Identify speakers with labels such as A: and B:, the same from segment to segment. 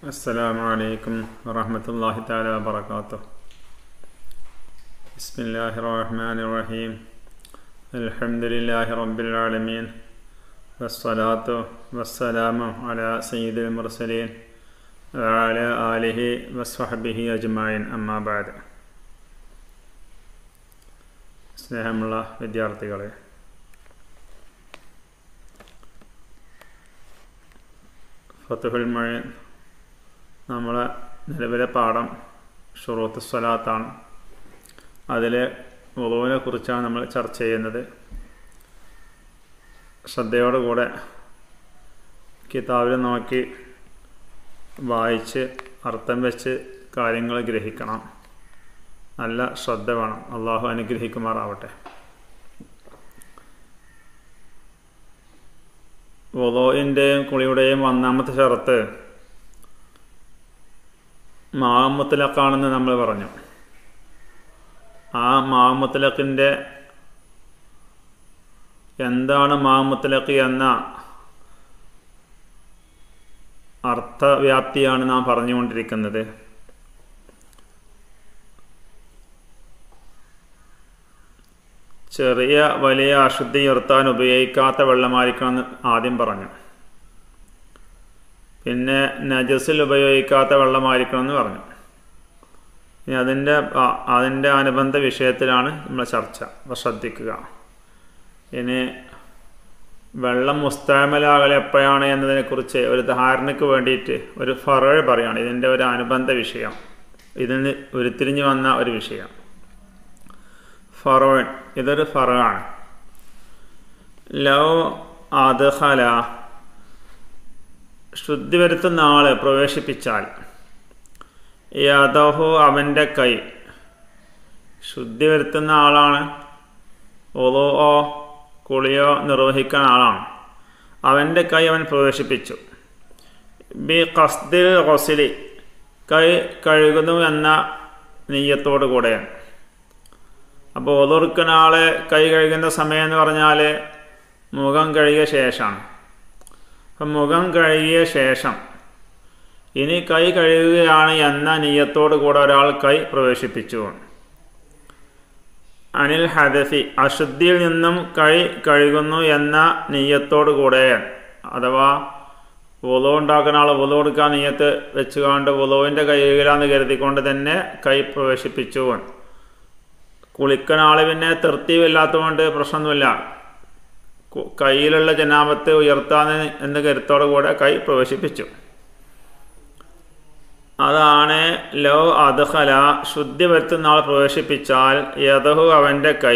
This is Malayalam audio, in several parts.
A: السلام عليكم ورحمة الله تعالى وبركاته بسم الله الرحمن الرحيم الحمد لله رب العالمين والصلاة والسلام على سيد المرسلين وعلى آله وصحبه أجمعين أما بعد സ്നേഹമുള്ള വിദ്യാർത്ഥികളെ ഫത്തുഹുൽ മഴ നമ്മളെ നിലവിലെ പാഠം ഷുറൂത്ത് സ്വലാത്താണ് അതിൽ ഉളവിനെ കുറിച്ചാണ് നമ്മൾ ചർച്ച ചെയ്യുന്നത് ശ്രദ്ധയോടുകൂടെ കിതാബിൽ നോക്കി വായിച്ച് അർത്ഥം വെച്ച് കാര്യങ്ങൾ ഗ്രഹിക്കണം നല്ല ശ്രദ്ധ വേണം അള്ളാഹു അനുഗ്രഹിക്കുമാറാവട്ടെ വൊലോയിൻ്റെയും കുളിയുടെയും ഒന്നാമത്തെ ഷറത്ത് മാമുത്തലക്കാണെന്ന് നമ്മൾ പറഞ്ഞു ആ മാമുത്തലക്കിൻ്റെ എന്താണ് മാമുത്തലക്ക് എന്ന അർത്ഥവ്യാപ്തിയാണ് നാം പറഞ്ഞുകൊണ്ടിരിക്കുന്നത് ചെറിയ വലിയ അശുദ്ധി ഉയർത്താൻ ഉപയോഗിക്കാത്ത വെള്ളമായിരിക്കണമെന്ന് ആദ്യം പറഞ്ഞു പിന്നെ നജസിൽ ഉപയോഗിക്കാത്ത വെള്ളമായിരിക്കണമെന്ന് പറഞ്ഞു ഇനി അതിൻ്റെ അതിൻ്റെ അനുബന്ധ വിഷയത്തിലാണ് നമ്മൾ ചർച്ച അപ്പോൾ ശ്രദ്ധിക്കുക ഇനി വെള്ളം മുസ്താമലാകൽ എപ്പോഴാണ് എന്നതിനെക്കുറിച്ച് ഒരു ധാരണയ്ക്ക് വേണ്ടിയിട്ട് ഒരു ഫറ പറയാണ് ഇതിൻ്റെ ഒരു അനുബന്ധ വിഷയം ഇതിന് ഉരുത്തിരിഞ്ഞു വന്ന ഒരു വിഷയം ഫറോൻ ഇതൊരു ഫറാണ് ലവ് അദ്ഹല ശുദ്ധി വരുത്തുന്ന ആള് പ്രവേശിപ്പിച്ചാൽ യദഹു അവൻ്റെ കൈ ശുദ്ധി വരുത്തുന്ന ആളാണ് ഒലോ കുളിയോ നിർവഹിക്കുന്ന ആളാണ് അവൻ്റെ കൈ അവൻ പ്രവേശിപ്പിച്ചു ബി കസ്ദിൽ ഹൊസിലി കൈ കഴുകുന്നു എന്ന നെയ്യത്തോടു കൂടെയാണ് അപ്പോൾ ഒതുർക്കുന്ന ആളെ കൈ കഴുകുന്ന സമയം എന്ന് പറഞ്ഞാൽ മുഖം കഴുകിയ ശേഷമാണ് അപ്പം മുഖം കഴുകിയ ശേഷം ഇനി കൈ കഴുകുകയാണ് എന്ന നീയത്തോടു കൂടെ ഒരാൾ കൈ പ്രവേശിപ്പിച്ചു അനിൽ ഹദസി അശുദ്ധിയിൽ നിന്നും കൈ കഴുകുന്നു എന്ന നെയ്യത്തോടു കൂടെ അഥവാ വുളോ ഉണ്ടാക്കുന്ന ആൾ വുളോ എടുക്കാൻ നെയ്യത്ത് വെച്ചുകൊണ്ട് വുളോവിൻ്റെ കൈ കഴുകലാന്ന് കരുതിക്കൊണ്ട് തന്നെ കൈ പ്രവേശിപ്പിച്ചു കുളിക്കുന്ന ആൾ പിന്നെ തൃപ്തിയില്ലാത്തതുകൊണ്ട് പ്രശ്നമൊന്നുമില്ല കയ്യിലുള്ള ജനാപത്ത് ഉയർത്താൻ എന്ന കരുത്തോടു കൂടെ കൈ പ്രവേശിപ്പിച്ചു അതാണ് ലോ അദ്ഹല ശുദ്ധി വരുത്തുന്ന ആൾ പ്രവേശിപ്പിച്ചാൽ യദഹു അവൻ്റെ കൈ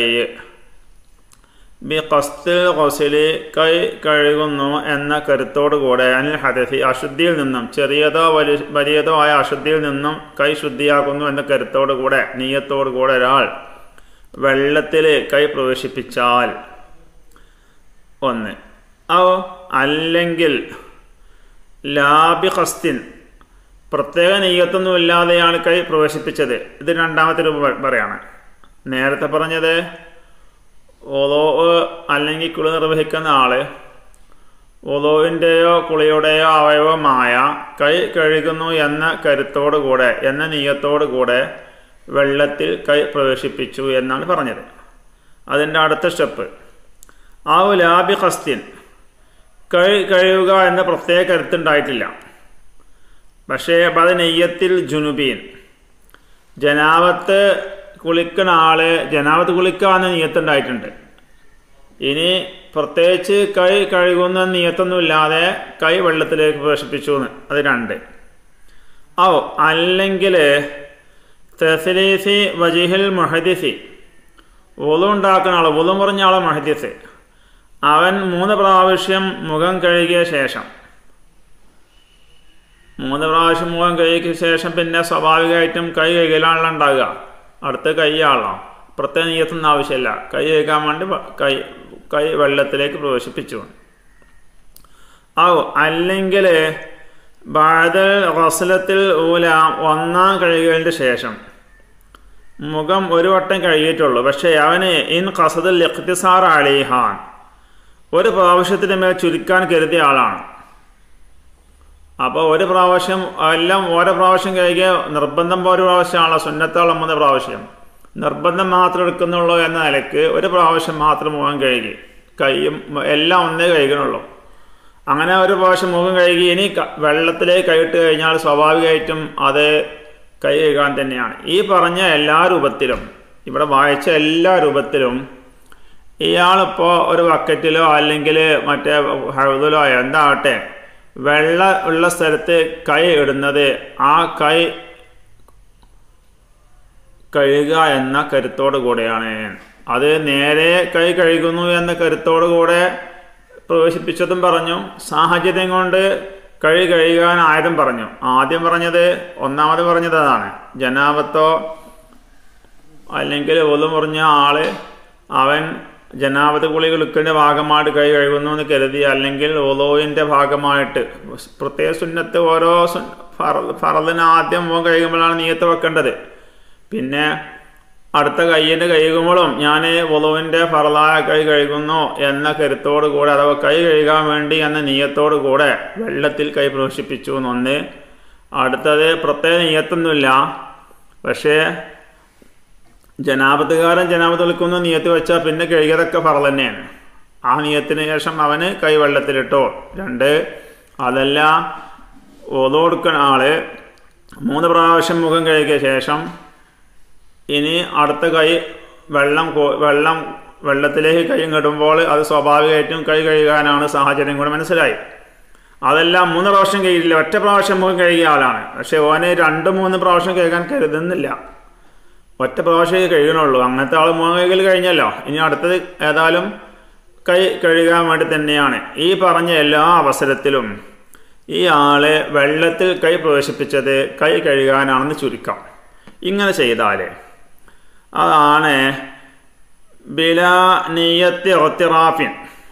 A: ബി കസ്ത് കൊസിലി കൈ കഴുകുന്നു എന്ന കരുത്തോടു കൂടെ അനിൽ ഹദസി അശുദ്ധിയിൽ നിന്നും ചെറിയതോ വലി വലിയതോ ആയ അശുദ്ധിയിൽ നിന്നും കൈ ശുദ്ധിയാക്കുന്നു എന്ന കരുത്തോടു കൂടെ നീയത്തോടു കൂടെ ഒരാൾ വെള്ളത്തിൽ കൈ പ്രവേശിപ്പിച്ചാൽ ഒന്ന് ഓ അല്ലെങ്കിൽ ലാബി ഹസ്തിൻ പ്രത്യേക നെയ്യത്തൊന്നും ഇല്ലാതെയാണ് കൈ പ്രവേശിപ്പിച്ചത് ഇത് രണ്ടാമത്തെ രൂപം പറയാണ് നേരത്തെ പറഞ്ഞത് ഓതോ അല്ലെങ്കിൽ കുളി നിർവഹിക്കുന്ന ആള് ഓതോവിൻ്റെയോ കുളിയുടെയോ അവയവമായ കൈ കഴുകുന്നു എന്ന കരുത്തോടു കൂടെ എന്ന നീയത്തോടു കൂടെ വെള്ളത്തിൽ കൈ പ്രവേശിപ്പിച്ചു എന്നാണ് പറഞ്ഞത് അതിൻ്റെ അടുത്ത സ്റ്റെപ്പ് ആ ലാബി ഹസ്തിൻ കൈ കഴിയുക എന്ന പ്രത്യേക കരുത്തുണ്ടായിട്ടില്ല പക്ഷേ അത് നെയ്യത്തിൽ ജുനുബീൻ ജനാവത്ത് കുളിക്കുന്ന ആള് ജനാവത്ത് കുളിക്കാന്ന് നീയത്തുണ്ടായിട്ടുണ്ട് ഇനി പ്രത്യേകിച്ച് കൈ കഴുകുന്ന നീയത്തൊന്നുമില്ലാതെ കൈ വെള്ളത്തിലേക്ക് പ്രവേശിപ്പിച്ചു എന്ന് അത് രണ്ട് ഓ അല്ലെങ്കിൽ തെസലീസി വജിഹിൽ മൊഹദിസി ഒതു ഉണ്ടാക്കുന്ന ആൾ ഒതു പറഞ്ഞ ആൾ മൊഹദിസ് അവൻ മൂന്ന് പ്രാവശ്യം മുഖം കഴുകിയ ശേഷം മൂന്ന് പ്രാവശ്യം മുഖം കഴുകിയ ശേഷം പിന്നെ സ്വാഭാവികമായിട്ടും കൈ കഴുകലാണല്ലോ ഉണ്ടാകുക അടുത്ത കൈയാണല്ലോ പ്രത്യേക നീയത്തൊന്നും ആവശ്യമില്ല കൈ കഴുകാൻ വേണ്ടി കൈ കൈ വെള്ളത്തിലേക്ക് പ്രവേശിപ്പിച്ചു ഓ അല്ലെങ്കിൽ ബാദൽ റസലത്തിൽ ഊല ഒന്നാം കഴുകലിൻ്റെ ശേഷം മുഖം ഒരു വട്ടം കഴുകിയിട്ടുള്ളൂ പക്ഷേ അവന് ഇൻ കസദൽ ഇഖ്തിസാർ അലിഹാൻ ഒരു പ്രാവശ്യത്തിന് മേൽ ചുരുക്കാൻ കരുതിയ ആളാണ് അപ്പോൾ ഒരു പ്രാവശ്യം എല്ലാം ഓരോ പ്രാവശ്യം കഴിക്കുക നിർബന്ധം ഒരു പ്രാവശ്യമാണല്ലോ സുന്നത്തോളം മൂന്ന് പ്രാവശ്യം നിർബന്ധം മാത്രം എടുക്കുന്നുള്ളൂ എന്ന നിലയ്ക്ക് ഒരു പ്രാവശ്യം മാത്രം മുഖം കഴുകി കൈയും എല്ലാം ഒന്നേ കഴിക്കണുള്ളൂ അങ്ങനെ ഒരു പ്രാവശ്യം മുഖം കഴുകി ഇനി വെള്ളത്തിലേക്ക് കൈയിട്ട് കഴിഞ്ഞാൽ സ്വാഭാവികമായിട്ടും അത് കൈ കഴുകാൻ തന്നെയാണ് ഈ പറഞ്ഞ എല്ലാ രൂപത്തിലും ഇവിടെ വായിച്ച എല്ലാ രൂപത്തിലും ഇയാളിപ്പോൾ ഒരു ബക്കറ്റിലോ അല്ലെങ്കിൽ മറ്റേ ഹഴുതിലോ എന്താവട്ടെ വെള്ള ഉള്ള സ്ഥലത്ത് കൈ ഇടുന്നത് ആ കൈ കഴുകുക എന്ന കരുത്തോടു കൂടെയാണ് അത് നേരെ കൈ കഴുകുന്നു എന്ന കരുത്തോടു കൂടെ പ്രവേശിപ്പിച്ചതും പറഞ്ഞു സാഹചര്യം കൊണ്ട് കഴി കഴുകാൻ ആയതും പറഞ്ഞു ആദ്യം പറഞ്ഞത് ഒന്നാമത് പറഞ്ഞത് അതാണ് ജനാപത്തോ അല്ലെങ്കിൽ ഒതു മുറിഞ്ഞ ആള് അവൻ ജനാപത്ത് കുളി കുളിക്കുന്ന ഭാഗമായിട്ട് കൈ കഴുകുന്നു എന്ന് കരുതി അല്ലെങ്കിൽ ഒലോയിൻ്റെ ഭാഗമായിട്ട് പ്രത്യേക സുന്നത്ത് ഓരോ ഫറദിന് ആദ്യം മുഖം കഴുകുമ്പോഴാണ് നീയത്ത് വെക്കേണ്ടത് പിന്നെ അടുത്ത കൈയിൻ്റെ കഴുകുമ്പോഴും ഞാൻ ഒലുവിൻ്റെ ഫറലായ കൈ കഴുകുന്നു എന്ന കരുത്തോടു കൂടെ അഥവാ കൈ കഴുകാൻ വേണ്ടി എന്ന നീയത്തോടു കൂടെ വെള്ളത്തിൽ കൈ പ്രവേശിപ്പിച്ചു എന്നൊന്ന് അടുത്തത് പ്രത്യേക നീയത്തൊന്നുമില്ല പക്ഷേ ജനാപത്തുകാരൻ ജനാപത്ത് വിളിക്കുന്ന നീയത്ത് വെച്ചാൽ പിന്നെ കഴുകിയതൊക്കെ ഫറൽ തന്നെയാണ് ആ നീയത്തിന് ശേഷം അവന് കൈ വെള്ളത്തിലിട്ടോ രണ്ട് അതല്ല ഒതു കൊടുക്കുന്ന ആള് മൂന്ന് പ്രാവശ്യം മുഖം കഴുകിയ ശേഷം ഇനി അടുത്ത കൈ വെള്ളം വെള്ളം വെള്ളത്തിലേക്ക് കൈ ഇടുമ്പോൾ അത് സ്വാഭാവികമായിട്ടും കൈ കഴുകാനാണ് സാഹചര്യം കൂടെ മനസ്സിലായി അതെല്ലാം മൂന്ന് പ്രാവശ്യം കഴിയില്ല ഒറ്റ പ്രാവശ്യം മുഖം കഴുകിയ ആളാണ് പക്ഷെ ഓന് രണ്ട് മൂന്ന് പ്രാവശ്യം കഴുകാൻ കരുതുന്നില്ല ഒറ്റ പ്രാവശ്യമേ കഴുകണുള്ളൂ അങ്ങനത്തെ ആൾ മുഖം കഴുകൽ കഴിഞ്ഞല്ലോ ഇനി അടുത്തത് ഏതായാലും കൈ കഴുകാൻ വേണ്ടി തന്നെയാണ് ഈ പറഞ്ഞ എല്ലാ അവസരത്തിലും ഈ ആളെ വെള്ളത്തിൽ കൈ പ്രവേശിപ്പിച്ചത് കൈ കഴുകാനാണെന്ന് ചുരുക്കം ഇങ്ങനെ ചെയ്താൽ അതാണ് ബിലാ നീയത്തി ഒത്തിറാഫിൻ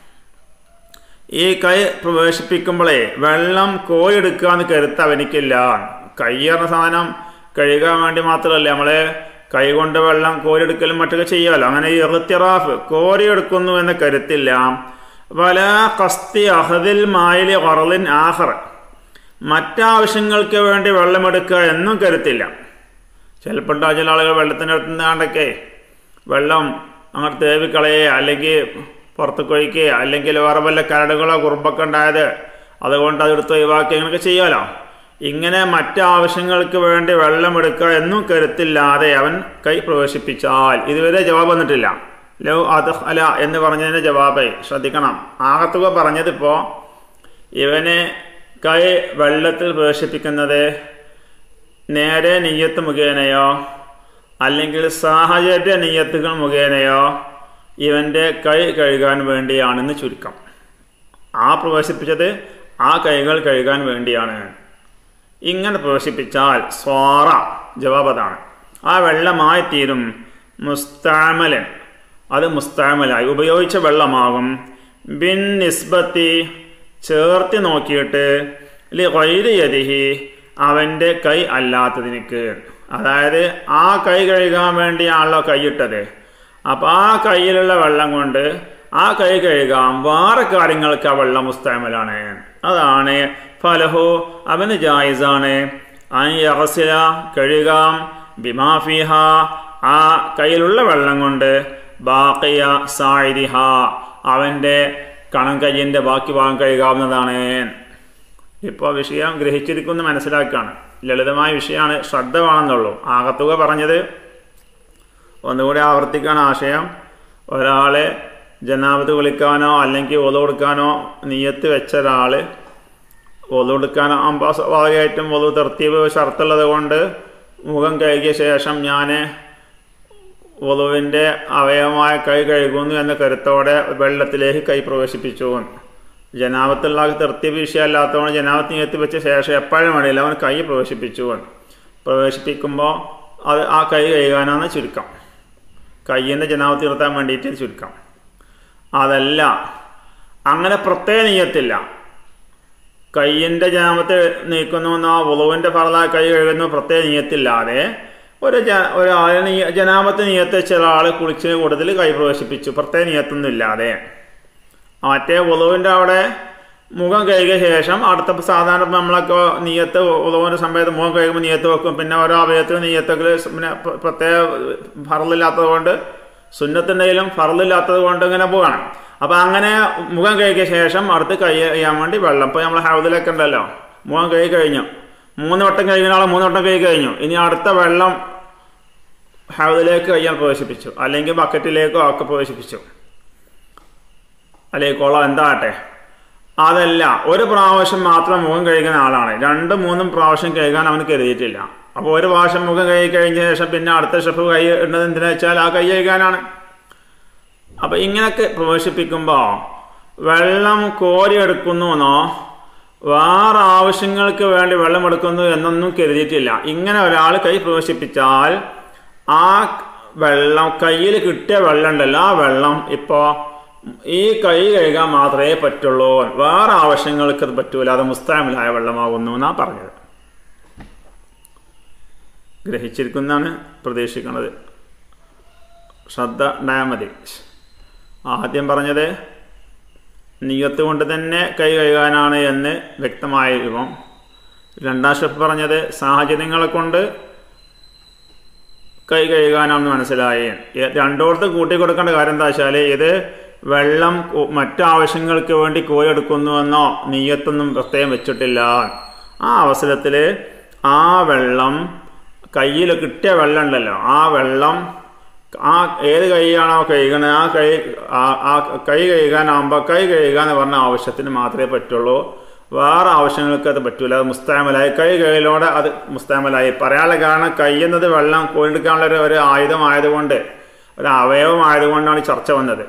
A: ഈ കൈ പ്രവേശിപ്പിക്കുമ്പോഴേ വെള്ളം കോയെടുക്കാന്ന് കരുത്ത് അവനിക്കില്ല കയ്യറ സാധനം കഴുകാൻ വേണ്ടി മാത്രമല്ല നമ്മള് കൈ കൊണ്ട് വെള്ളം കോരിയെടുക്കലും മറ്റൊക്കെ ചെയ്യാമല്ലോ അങ്ങനെ ഇറത്തിറാഫ് കോരിയെടുക്കുന്നു എന്ന കരുത്തില്ല വല കസ്തി അഹദിൽ മായിലി വറലിൻ ആഹർ മറ്റാവശ്യങ്ങൾക്ക് വേണ്ടി വെള്ളമെടുക്കുക എന്നും കരുത്തില്ല ചിലപ്പോൾ ചില ആളുകൾ വെള്ളത്തിൻ്റെ അടുത്ത് നിന്നാണ്ടൊക്കെ വെള്ളം അങ്ങോട്ട് തേവിക്കളയെ അല്ലെങ്കിൽ പുറത്ത് കൊഴിക്കുക അല്ലെങ്കിൽ വേറെ വല്ല കരടുകളോ കുറുമ്പൊക്കെ ഉണ്ടായത് അതുകൊണ്ട് അതെടുത്ത് ഒഴിവാക്കി അങ്ങനെയൊക്കെ ചെയ്യാമല്ലോ ഇങ്ങനെ മറ്റാവശ്യങ്ങൾക്ക് വേണ്ടി വെള്ളമെടുക്കുക എന്നും കരുത്തില്ലാതെ അവൻ കൈ പ്രവേശിപ്പിച്ചാൽ ഇതുവരെ ജവാബ് വന്നിട്ടില്ല ലോ അത് അല എന്ന് പറഞ്ഞതിൻ്റെ ജവാബ് ശ്രദ്ധിക്കണം ആകത്തുക പറഞ്ഞതിപ്പോൾ ഇവന് കൈ വെള്ളത്തിൽ പ്രവേശിപ്പിക്കുന്നത് നേരെ നെയ്യത്ത് മുഖേനയോ അല്ലെങ്കിൽ സാഹചര്യ നെയ്യത്തുകൾ മുഖേനയോ ഇവൻ്റെ കൈ കഴുകാൻ വേണ്ടിയാണെന്ന് ചുരുക്കം ആ പ്രവേശിപ്പിച്ചത് ആ കൈകൾ കഴുകാൻ വേണ്ടിയാണ് ഇങ്ങനെ പ്രവേശിപ്പിച്ചാൽ സ്വാറ ജവാബതാണ് ആ വെള്ളമായി തീരും മുസ്താമലൻ അത് മുസ്താമലായി ഉപയോഗിച്ച വെള്ളമാകും ബിൻ നിസ്ബത്തി ചേർത്തി നോക്കിയിട്ട് ലി വൈരയതിഹി അവൻ്റെ കൈ അല്ലാത്തതിനിക്ക് അതായത് ആ കൈ കഴുകാൻ വേണ്ടിയാണല്ലോ കൈയിട്ടത് അപ്പോൾ ആ കയ്യിലുള്ള വെള്ളം കൊണ്ട് ആ കൈ കഴുകാം വേറെ കാര്യങ്ങൾക്ക് ആ വെള്ളം മുസ്താമലാണ് അതാണ് ഫലഹു അവന് ജായിസാണ് അയറസില കഴുകാം ബിമാഫിഹ ആ കയ്യിലുള്ള വെള്ളം കൊണ്ട് ബാക്കിയ സായിരിഹ അവൻ്റെ കണം കയ്യിൻ്റെ ബാക്കി ഭാഗം കഴുകാവുന്നതാണ് ഇപ്പോൾ വിഷയം ഗ്രഹിച്ചിരിക്കുന്നു മനസ്സിലാക്കുകയാണ് ലളിതമായ വിഷയമാണ് ശ്രദ്ധ വേണമെന്നുള്ളൂ ആകത്തുക പറഞ്ഞത് ഒന്നുകൂടി ആവർത്തിക്കാൻ ആശയം ഒരാളെ ജനാപത്ത് വിളിക്കാനോ അല്ലെങ്കിൽ ഒതു കൊടുക്കാനോ നീയത്ത് വെച്ച ഒരാൾ ഒതു കൊടുക്കാനോ ആകുമ്പോൾ സ്വാഭാവികമായിട്ടും ഒതു തർത്തീവ് ഷർത്തുള്ളത് കൊണ്ട് മുഖം കഴുകിയ ശേഷം ഞാൻ ഒതുവിൻ്റെ അവയവമായ കൈ കഴുകുന്നു എന്ന കരുത്തോടെ വെള്ളത്തിലേക്ക് കൈ പ്രവേശിപ്പിച്ചു ജനാപത്തുള്ള തൃപ്തി വിഷയമല്ലാത്തതുകൊണ്ട് ജനാപത്ത് നീയത്ത് വെച്ച ശേഷം എപ്പോഴും വേണ്ടിയില്ല അവൻ കൈ പ്രവേശിപ്പിച്ചു പ്രവേശിപ്പിക്കുമ്പോൾ അത് ആ കൈ കഴുകാനാണ് ചുരുക്കം കയ്യിൻ്റെ ജനാപത്ത് നിർത്താൻ വേണ്ടിയിട്ട് ചുരുക്കം അതല്ല അങ്ങനെ പ്രത്യേക നീയത്തില്ല കയ്യിൻ്റെ ജനാമത്ത് നീക്കുന്നു ആ ഉളവിൻ്റെ ഫറല കൈ കഴുകുന്നു പ്രത്യേക നീയത്തില്ലാതെ ഒരു ജ ഒരാൾ നീ ജനാമത്ത് നീയത്ത് വെച്ച ഒരാൾ കുളിച്ചതിന് കൂട്ടത്തിൽ കൈ പ്രവേശിപ്പിച്ചു പ്രത്യേക നീയത്തൊന്നും ഇല്ലാതെ മറ്റേ ഉളവിൻ്റെ അവിടെ മുഖം കഴുകിയ ശേഷം അടുത്ത സാധാരണ നമ്മളൊക്കെ നീയത്ത് ഉള്ളവൻ്റെ സമയത്ത് മുഖം കഴുകുമ്പോൾ നീയത്ത് വെക്കും പിന്നെ ഓരോ അവയത്തിന് നീയത്തൊക്കെ പിന്നെ പ്ര- പ്രത്യേക ഫറലില്ലാത്തത് കൊണ്ട് സുന്നത്തിൻ്റെയിലും ഫറലില്ലാത്തത് കൊണ്ട് ഇങ്ങനെ പോകണം അപ്പം അങ്ങനെ മുഖം കഴുകിയ ശേഷം അടുത്ത് കൈ ചെയ്യാൻ വേണ്ടി വെള്ളം ഇപ്പോൾ നമ്മൾ ഹൗദിലൊക്കെ ഉണ്ടല്ലോ മുഖം കഴുകി കഴിഞ്ഞു മൂന്ന് വട്ടം കഴിയുന്ന ആളെ മൂന്ന് വട്ടം കഴുകി കഴിഞ്ഞു ഇനി അടുത്ത വെള്ളം ഹൗദിലേക്ക് കയ്യാൻ പ്രവേശിപ്പിച്ചു അല്ലെങ്കിൽ ബക്കറ്റിലേക്കോ ഒക്കെ പ്രവേശിപ്പിച്ചു അല്ലെങ്കിൽ കുളം എന്താകട്ടെ അതല്ല ഒരു പ്രാവശ്യം മാത്രം മുഖം കഴുകുന്ന ആളാണ് രണ്ടും മൂന്നും പ്രാവശ്യം കഴുകാൻ അവന് കരുതിയിട്ടില്ല അപ്പോൾ ഒരു പ്രാവശ്യം മുഖം കഴുകി കഴിഞ്ഞ ശേഷം പിന്നെ അടുത്ത ഷെഫ് കൈ ഇടുന്നത് എന്തിനാ വെച്ചാൽ ആ കൈ കഴുകാനാണ് അപ്പം ഇങ്ങനെയൊക്കെ പ്രവേശിപ്പിക്കുമ്പോൾ വെള്ളം കോരിയെടുക്കുന്നു എന്നോ വേറെ ആവശ്യങ്ങൾക്ക് വേണ്ടി വെള്ളം എടുക്കുന്നു എന്നൊന്നും കരുതിയിട്ടില്ല ഇങ്ങനെ ഒരാൾ കൈ പ്രവേശിപ്പിച്ചാൽ ആ വെള്ളം കയ്യിൽ കിട്ടിയ വെള്ളം ഉണ്ടല്ലോ ആ വെള്ളം ഇപ്പോൾ ഈ കൈ കഴുകാൻ മാത്രമേ പറ്റുള്ളൂ വേറെ ആവശ്യങ്ങൾക്ക് അത് പറ്റൂല അത് മുസ്താമിലായ വെള്ളമാകുന്നു എന്നാണ് പറഞ്ഞത് ഗ്രഹിച്ചിരിക്കുന്നതാണ് പ്രതീക്ഷിക്കുന്നത് ശ്രദ്ധ ഉണ്ടായാൽ മതി ആദ്യം പറഞ്ഞത് നീയത്ത് കൊണ്ട് തന്നെ കൈ കഴുകാനാണ് എന്ന് വ്യക്തമായിരുന്നു രണ്ടാം സ്റ്റെപ്പ് പറഞ്ഞത് സാഹചര്യങ്ങളെ കൊണ്ട് കൈ കഴുകാനാണെന്ന് മനസ്സിലായി ഏ- രണ്ടോടത്ത് കൂട്ടി കൊടുക്കേണ്ട കാര്യം എന്താ വെച്ചാൽ ഇത് വെള്ളം കു- മറ്റാവശ്യങ്ങൾക്ക് വേണ്ടി കോരിയെടുക്കുന്നുവെന്നോ നീയത്തൊന്നും പ്രത്യേകം വെച്ചിട്ടില്ല ആ അവസരത്തിൽ ആ വെള്ളം കയ്യിൽ കിട്ടിയ വെള്ളം ഉണ്ടല്ലോ ആ വെള്ളം ആ ഏത് കൈയാണോ കഴുകണത് ആ കൈ ആ- ആ കൈ കഴുകാനാകുമ്പോൾ കൈ കഴുകുക എന്ന് പറഞ്ഞ ആവശ്യത്തിന് മാത്രമേ പറ്റുള്ളൂ വേറെ ആവശ്യങ്ങൾക്ക് അത് പറ്റൂല അത് മുസ്താമലായി കൈ കൈയിലൂടെ അത് മുസ്താമലായി പറയാനുള്ള കാരണം കൈ എന്നത് വെള്ളം കോരിയെടുക്കാനുള്ള ഒരു ഒരു ആയുധമായതുകൊണ്ട് ഒരു അവയവമായതുകൊണ്ടാണ് ഈ ചർച്ച വന്നത്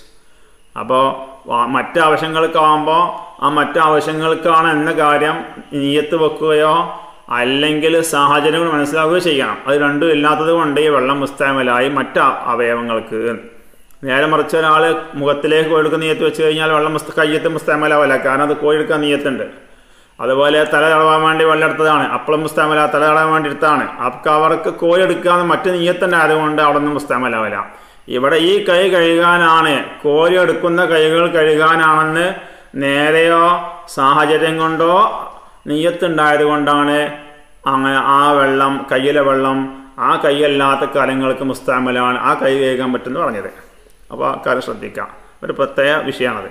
A: അപ്പോൾ മറ്റ് ആവശ്യങ്ങൾക്കാവുമ്പോൾ ആ മറ്റ് ആവശ്യങ്ങൾക്കാണ് എന്ന കാര്യം നീയത്ത് വെക്കുകയോ അല്ലെങ്കിൽ സാഹചര്യങ്ങൾ മനസ്സിലാക്കുകയോ ചെയ്യണം അത് രണ്ടും ഇല്ലാത്തത് കൊണ്ട് ഈ വെള്ളം മുസ്താമലായി മറ്റ് അവയവങ്ങൾക്ക് നേരെ മറിച്ച് ഒരാൾ മുഖത്തിലേക്ക് കോഴിയെടുക്കാൻ നീയത്ത് വെച്ച് കഴിഞ്ഞാൽ വെള്ളം മുസ്ത കയ്യത്ത് മുസ്താമലാവല്ല കാരണം അത് കോഴിയെടുക്കാൻ നീയത്തുണ്ട് അതുപോലെ തല തടവാൻ വേണ്ടി വെള്ളം എടുത്തതാണ് അപ്പളും മുസ്താമല തല തടവാൻ വേണ്ടി എടുത്താണ് അപ്പം അവർക്ക് കോഴി മറ്റ് നീയത്തന്നെ ആയതുകൊണ്ട് അവിടെ നിന്ന് മുസ്താമലാവില്ല ഇവിടെ ഈ കൈ കഴുകാനാണ് കോഴി എടുക്കുന്ന കൈകൾ കഴുകാനാണെന്ന് നേരെയോ സാഹചര്യം കൊണ്ടോ നീയത്തുണ്ടായത് കൊണ്ടാണ് അങ്ങനെ ആ വെള്ളം കയ്യിലെ വെള്ളം ആ കൈയല്ലാത്ത കാര്യങ്ങൾക്ക് മുസ്താമലാണ് ആ കൈ കഴുകാൻ പറ്റുമെന്ന് പറഞ്ഞത് അപ്പോൾ ആ കാര്യം ശ്രദ്ധിക്കാം ഒരു പ്രത്യേക വിഷയമാണത്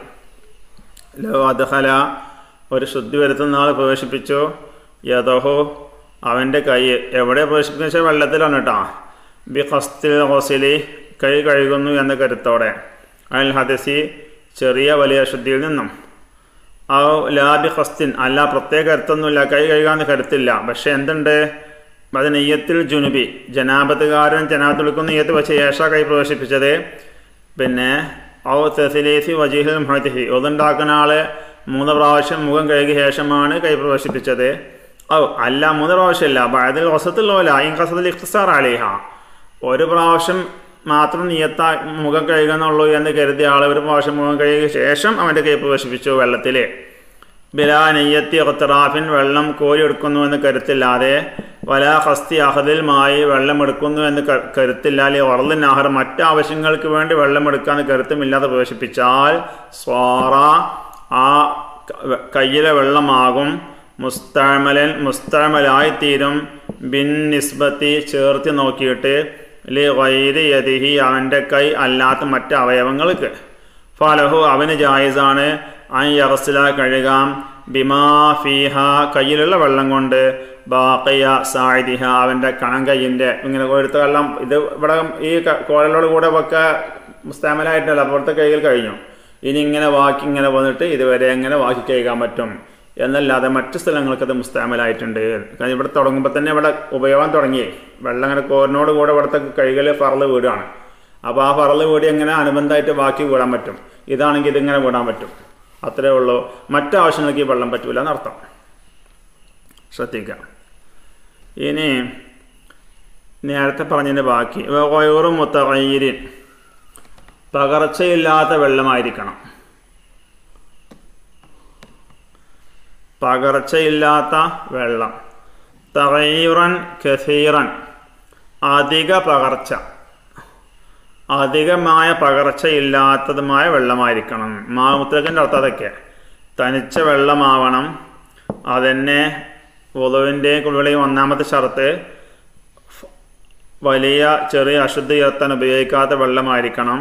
A: ലോ അദ്ഹല ഒരു ശുദ്ധി വരുത്തുന്ന ആൾ പ്രവേശിപ്പിച്ചു യദഹോ അവൻ്റെ കൈ എവിടെ പ്രവേശിപ്പിക്കുന്ന വെച്ചാൽ വെള്ളത്തിലാണ് കേട്ടോ ബി ഹസ്തിൽ ഹോസിലി കൈ കഴുകുന്നു എന്ന കരുത്തോടെ അൽ ഹദസി ചെറിയ വലിയ ശുദ്ധിയിൽ നിന്നും ആ ലാബി ഹസ്തിൻ അല്ല പ്രത്യേക കരുത്തൊന്നുമില്ല കൈ കഴുകാന്ന് കരുത്തില്ല പക്ഷെ എന്തുണ്ട് അത് നെയ്യത്തിൽ ജുനുബി ജനാപത്തുകാരൻ ജനാപത്ത് വിളിക്കുന്ന നെയ്യത്ത് വെച്ച് ഏഷ കൈ പ്രവേശിപ്പിച്ചത് പിന്നെ ഔ തെസിലേസി വജീഹിൽ മുഹത്തിഹി ഒതുണ്ടാക്കുന്ന ആള് മൂന്ന് പ്രാവശ്യം മുഖം കഴുകിയ ശേഷമാണ് കൈ പ്രവേശിപ്പിച്ചത് ഓ അല്ല മൂന്ന് പ്രാവശ്യമല്ല ബഴതിൽ വസത്തുള്ളവല്ല ഈ കസത്തിൽ ഇഖ്തിസാർ അലിഹ ഒരു പ്രാവശ്യം മാത്രം നിയത്ത മുഖം കഴുകുന്നുള്ളൂ എന്ന് കരുതിയ ആൾ ഒരു പ്രാവശ്യം മുഖം കഴുകിയ ശേഷം അവൻ്റെ കൈ പ്രവേശിപ്പിച്ചു വെള്ളത്തിൽ ബിലാ നെയ്യത്തി ഖത്തറാഫിൻ വെള്ളം കോരിയെടുക്കുന്നു എന്ന് കരുത്തില്ലാതെ വല ഹസ്തി അഹദിൽമായി വെള്ളം എടുക്കുന്നു എന്ന് ക- കരുത്തില്ലാതെ ഉറലിൻ ആഹാർ മറ്റാവശ്യങ്ങൾക്ക് വേണ്ടി വെള്ളം എടുക്കാന്ന് കരുത്തുമില്ലാതെ പ്രവേശിപ്പിച്ചാൽ സ്വാറ ആ ക- കയ്യിലെ വെള്ളമാകും മുസ്താമലൻ മുസ്താമലായിത്തീരും ബിൻ നിസ്ബത്തി ചേർത്ത് നോക്കിയിട്ട് ലി വൈരി യതിഹി അവൻ്റെ കൈ അല്ലാത്ത മറ്റ് അവയവങ്ങൾക്ക് ഫലഹു അവന് ജായിസാണ് അൻ യറസില കഴുകാം ബിമാ ഫീഹ കയ്യിലുള്ള വെള്ളം കൊണ്ട് ബാക്കയ സായിദിഹ അവൻ്റെ കണം കയ്യിൻ്റെ ഇങ്ങനെ എടുത്ത വെള്ളം ഇത് ഇവിടെ ഈ ക- കോലലോട് കൂടെ ഒക്കെ മുസ്താമലായിട്ടല്ല അപ്പുറത്തെ കൈകൾ കഴിഞ്ഞു ഇനി ഇങ്ങനെ വാക്കി ഇങ്ങനെ വന്നിട്ട് ഇതുവരെ എങ്ങനെ വാക്കി കഴുകാൻ പറ്റും എന്നല്ലാതെ മറ്റു സ്ഥലങ്ങൾക്ക് അത് മുസ്താമലായിട്ടുണ്ട് കാരണം ഇവിടെ തുടങ്ങുമ്പോൾ തന്നെ ഇവിടെ ഉപയോഗം തുടങ്ങി വെള്ളം അങ്ങനെ കോറിനോട് കൂടെ ഇവിടുത്തെ കൈകൾ ഫറല് വീടാണ് അപ്പോൾ ആ ഫറല് വീടി എങ്ങനെ അനുബന്ധമായിട്ട് ബാക്കി വീടാൻ പറ്റും ഇതാണെങ്കിൽ ഇതിങ്ങനെ വീടാൻ പറ്റും അത്രേ ഉള്ളൂ മറ്റാവശ്യങ്ങൾക്ക് ഈ വെള്ളം പറ്റൂല എന്നർത്ഥം ശ്രദ്ധിക്കാം ഇനി നേരത്തെ പറഞ്ഞതിൻ്റെ ബാക്കി വയറും മുത്തകയിരിൻ പകർച്ചയില്ലാത്ത വെള്ളമായിരിക്കണം പകർച്ചയില്ലാത്ത വെള്ളം തകൈറൻ കസീറൻ അധിക പകർച്ച അധികമായ പകർച്ചയില്ലാത്തതുമായ വെള്ളമായിരിക്കണം മാമുത്രകൻ്റെ അർത്ഥം അതൊക്കെ തനിച്ച വെള്ളമാവണം അതന്നെ വധുവിൻ്റെ കുളിയുടെയും ഒന്നാമത്തെ ഷർത്ത് വലിയ ചെറിയ അശുദ്ധി ഉയർത്താൻ ഉപയോഗിക്കാത്ത വെള്ളമായിരിക്കണം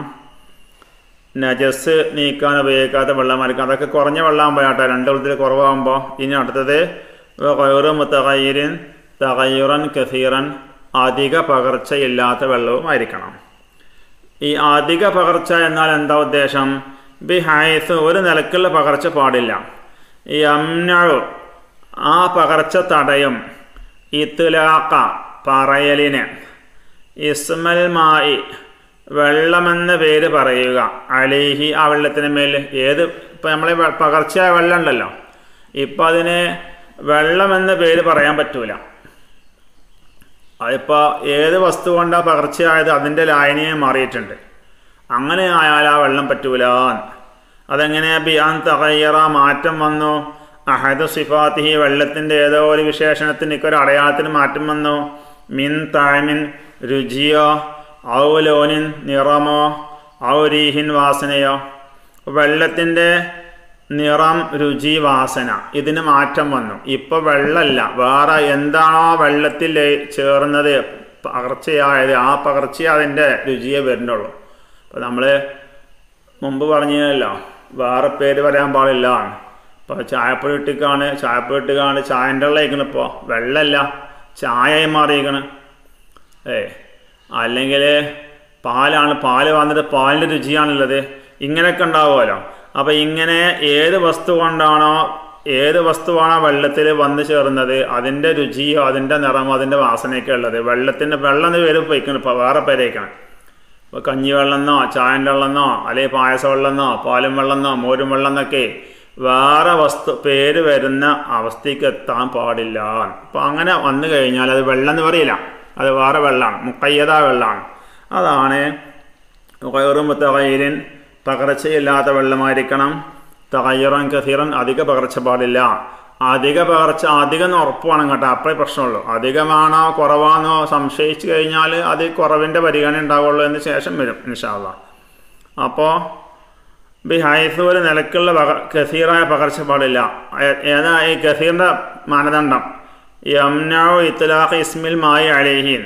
A: നജസ് നീക്കാൻ ഉപയോഗിക്കാത്ത വെള്ളമായിരിക്കണം അതൊക്കെ കുറഞ്ഞ വെള്ളമാകുമ്പോൾ കേട്ടോ രണ്ട് വെള്ളത്തിൽ കുറവാകുമ്പോൾ ഇനി അടുത്തത് കയറ് മുത്തകയ്യരിൻ തകയ്യുറൻ കസീറൻ അധിക പകർച്ചയില്ലാത്ത വെള്ളവും ആയിരിക്കണം ഈ അധിക പകർച്ച എന്നാൽ എന്താ ഉദ്ദേശം ബി ഹൈസ് ഒരു നിലക്കുള്ള പകർച്ച പാടില്ല ഈ അമ്നഴു ആ പകർച്ച തടയും ഇത്തുലാക്ക പറയലിന് ഇസ്മൽ മായി വെള്ളമെന്ന പേര് പറയുക അലിഹി ആ വെള്ളത്തിന് മേൽ ഏത് ഇപ്പം നമ്മൾ പകർച്ചയായ വെള്ളം ഉണ്ടല്ലോ ഇപ്പം അതിന് വെള്ളമെന്ന പേര് പറയാൻ പറ്റൂല അതിപ്പോൾ ഏത് വസ്തു കൊണ്ടാണ് പകർച്ചയായത് അതിൻ്റെ ലായനിയെ മാറിയിട്ടുണ്ട് അങ്ങനെ ആയാൽ ആ വെള്ളം പറ്റൂല അതെങ്ങനെ ബിയാൻ തകയ്യറ മാറ്റം വന്നു അഹദ് സിഫാത്തിഹി വെള്ളത്തിൻ്റെ ഏതോ ഒരു വിശേഷണത്തിന് ഒരു അടയാളത്തിന് മാറ്റം വന്നു മിൻ താഴ്മിൻ രുചിയോ ഔലോനിൻ നിറമോ ഔരീഹിൻ വാസനയോ വെള്ളത്തിൻ്റെ നിറം രുചി വാസന ഇതിന് മാറ്റം വന്നു ഇപ്പൊ വെള്ളമല്ല വേറെ എന്താണോ വെള്ളത്തിൽ ചേർന്നത് പകർച്ചയായത് ആ പകർച്ച അതിൻ്റെ രുചിയെ വരുന്നുള്ളൂ അപ്പോൾ നമ്മൾ മുമ്പ് പറഞ്ഞല്ലോ വേറെ പേര് പറയാൻ പാടില്ല ഇപ്പോൾ ചായപ്പൊടി ഇട്ടിക്കാണ് ചായപ്പൊടി ഇട്ടിക്കാണ് ചായൻ്റെ വെള്ളം ഇപ്പോൾ വെള്ളമല്ല ചായയായി മാറിയിരിക്കണ് ഏ അല്ലെങ്കിൽ പാലാണ് പാല് വന്നിട്ട് പാലിൻ്റെ രുചിയാണുള്ളത് ഇങ്ങനെയൊക്കെ ഉണ്ടാവുമല്ലോ അപ്പം ഇങ്ങനെ ഏത് വസ്തു കൊണ്ടാണോ ഏത് വസ്തുവാണോ വെള്ളത്തിൽ വന്നു ചേർന്നത് അതിൻ്റെ രുചിയോ അതിൻ്റെ നിറമോ അതിൻ്റെ വാസനയൊക്കെ ഉള്ളത് വെള്ളത്തിൻ്റെ വെള്ളം എന്ന് പേര് പോയിക്കണം ഇപ്പോൾ വേറെ പേരേക്കണം ഇപ്പോൾ കഞ്ഞി വെള്ളമെന്നോ ചായൻ്റെ വെള്ളമെന്നോ അല്ലെങ്കിൽ പായസ വെള്ളമെന്നോ പാലും വെള്ളമെന്നോ മോരും വെള്ളം എന്നൊക്കെ വേറെ വസ്തു പേര് വരുന്ന അവസ്ഥയ്ക്ക് എത്താൻ പാടില്ല അപ്പം അങ്ങനെ വന്നു കഴിഞ്ഞാൽ അത് വെള്ളം എന്ന് പറയില്ല അത് വേറെ വെള്ളമാണ് മുക്കയ്യത വെള്ളമാണ് അതാണ് കയറുമ്പത്തകയിലിൻ പകർച്ചയില്ലാത്ത വെള്ളമായിരിക്കണം തകയ്യറൻ കസീറൻ അധിക പകർച്ച പാടില്ല അധിക പകർച്ച അധികം എന്ന് ഉറപ്പ് വേണം കേട്ടോ അപ്പോഴേ പ്രശ്നമുള്ളൂ അധികമാണോ കുറവാണോ സംശയിച്ചു കഴിഞ്ഞാൽ അത് കുറവിൻ്റെ പരിഗണന ഉണ്ടാവുള്ളൂ എന്ന് ശേഷം വരും ഇൻഷാല്ല അപ്പോൾ ബി ഹൈഫ് ഒരു നിലക്കുള്ള പക കസീറായ പകർച്ച പാടില്ല ഏതാ ഈ കസീറിൻ്റെ മാനദണ്ഡം യംനോ ഇത്തലാഖ് ഇസ്മിൽ മായി അലേഹീൻ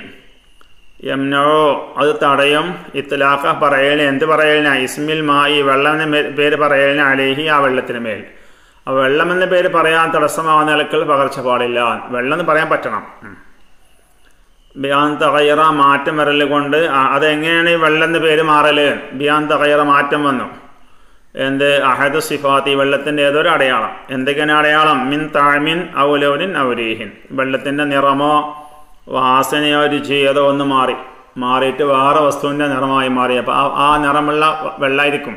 A: യംനോ അത് തടയും ഇത്തലാഖ പറയലിന് എന്ത് പറയലിന ഇസ്മിൽ മായി വെള്ളം എന്ന പേര് പറയലിന് അലേഹി ആ വെള്ളത്തിന് മേൽ ആ വെള്ളം എന്ന പേര് പറയാൻ തടസ്സമാവുന്ന നിലക്കൾ പകർച്ച പാടില്ല വെള്ളം എന്ന് പറയാൻ പറ്റണം ബിയാൻ തകയറ മാറ്റം വരൽ കൊണ്ട് അതെങ്ങനെയാണ് ഈ വെള്ളം എന്ന പേര് മാറല് ബിയാൻ തകയറ മാറ്റം വന്നു എന്ത് അഹദ് സിഫാത്തി വെള്ളത്തിൻ്റെ ഏതൊരു അടയാളം എന്തൊക്കെയാണ് അടയാളം മിൻ താഴ്മിൻ ഔലൗനിൻ ഔരീഹിൻ വെള്ളത്തിൻ്റെ നിറമോ വാസനയോ രുചി ഏതോ ഒന്ന് മാറി മാറിയിട്ട് വേറെ വസ്തുവിൻ്റെ നിറമായി മാറി അപ്പോൾ ആ ആ നിറമുള്ള വെള്ളമായിരിക്കും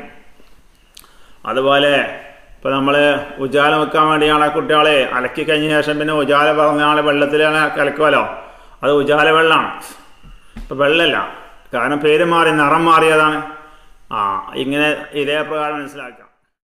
A: അതുപോലെ ഇപ്പോൾ നമ്മൾ ഉജാല വെക്കാൻ വേണ്ടിയാണ് കുട്ടികളെ അലക്കി കഴിഞ്ഞ ശേഷം പിന്നെ ഉജാല പറഞ്ഞ ആളെ വെള്ളത്തിലാണ് കലക്കുമല്ലോ അത് ഉജാല വെള്ളമാണ് ഇപ്പം വെള്ളമല്ല കാരണം പേര് മാറി നിറം മാറിയതാണ് ആ ഇങ്ങനെ ഇതേ പ്രകാരം മനസ്സിലാക്കാം